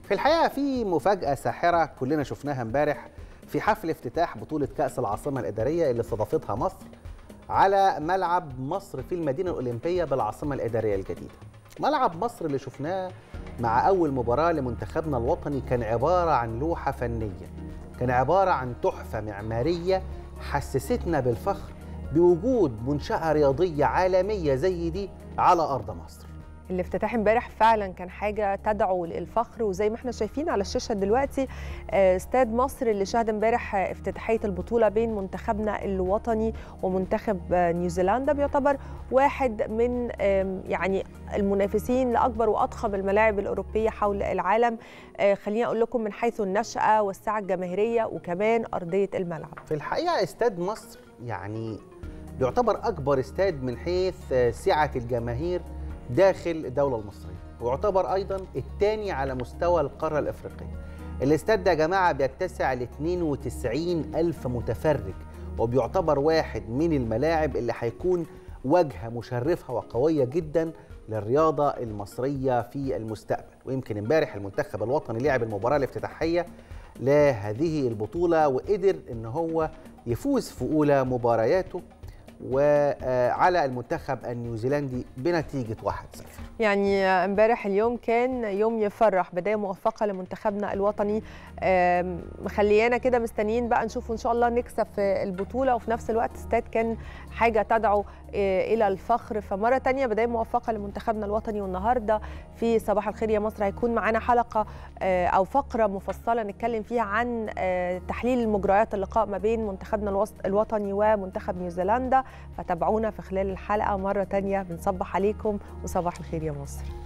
في الحقيقه في مفاجاه ساحره كلنا شفناها امبارح في حفل افتتاح بطوله كاس العاصمه الاداريه اللي استضافتها مصر على ملعب مصر في المدينه الاولمبيه بالعاصمه الاداريه الجديده ملعب مصر اللي شفناه مع اول مباراه لمنتخبنا الوطني كان عباره عن لوحه فنيه كان عباره عن تحفه معماريه حسستنا بالفخر بوجود منشاه رياضيه عالميه زي دي على ارض مصر الافتتاح امبارح فعلا كان حاجه تدعو للفخر وزي ما احنا شايفين على الشاشه دلوقتي استاد مصر اللي شهد امبارح افتتاحيه البطوله بين منتخبنا الوطني ومنتخب نيوزيلندا بيعتبر واحد من يعني المنافسين لاكبر واضخم الملاعب الاوروبيه حول العالم خليني اقول لكم من حيث النشاه والسعه الجماهيريه وكمان ارضيه الملعب في الحقيقه استاد مصر يعني يعتبر اكبر استاد من حيث سعه الجماهير داخل الدولة المصرية ويعتبر أيضا الثاني على مستوى القارة الأفريقية الاستاد ده يا جماعة بيتسع ل 92 ألف متفرج وبيعتبر واحد من الملاعب اللي هيكون واجهة مشرفة وقوية جدا للرياضة المصرية في المستقبل ويمكن امبارح المنتخب الوطني لعب المباراة الافتتاحية لهذه البطولة وقدر ان هو يفوز في أولى مبارياته وعلى المنتخب النيوزيلندي بنتيجة 1-0 يعني امبارح اليوم كان يوم يفرح بداية موفقة لمنتخبنا الوطني مخليانا كده مستنيين بقى نشوف ان شاء الله نكسب في البطولة وفي نفس الوقت استاد كان حاجة تدعو الى الفخر فمرة تانية بداية موفقة لمنتخبنا الوطني والنهاردة في صباح الخير يا مصر هيكون معانا حلقة او فقرة مفصلة نتكلم فيها عن تحليل مجريات اللقاء ما بين منتخبنا الوطني ومنتخب نيوزيلندا فتابعونا في خلال الحلقة مرة تانية بنصبح عليكم وصباح الخير يا مصر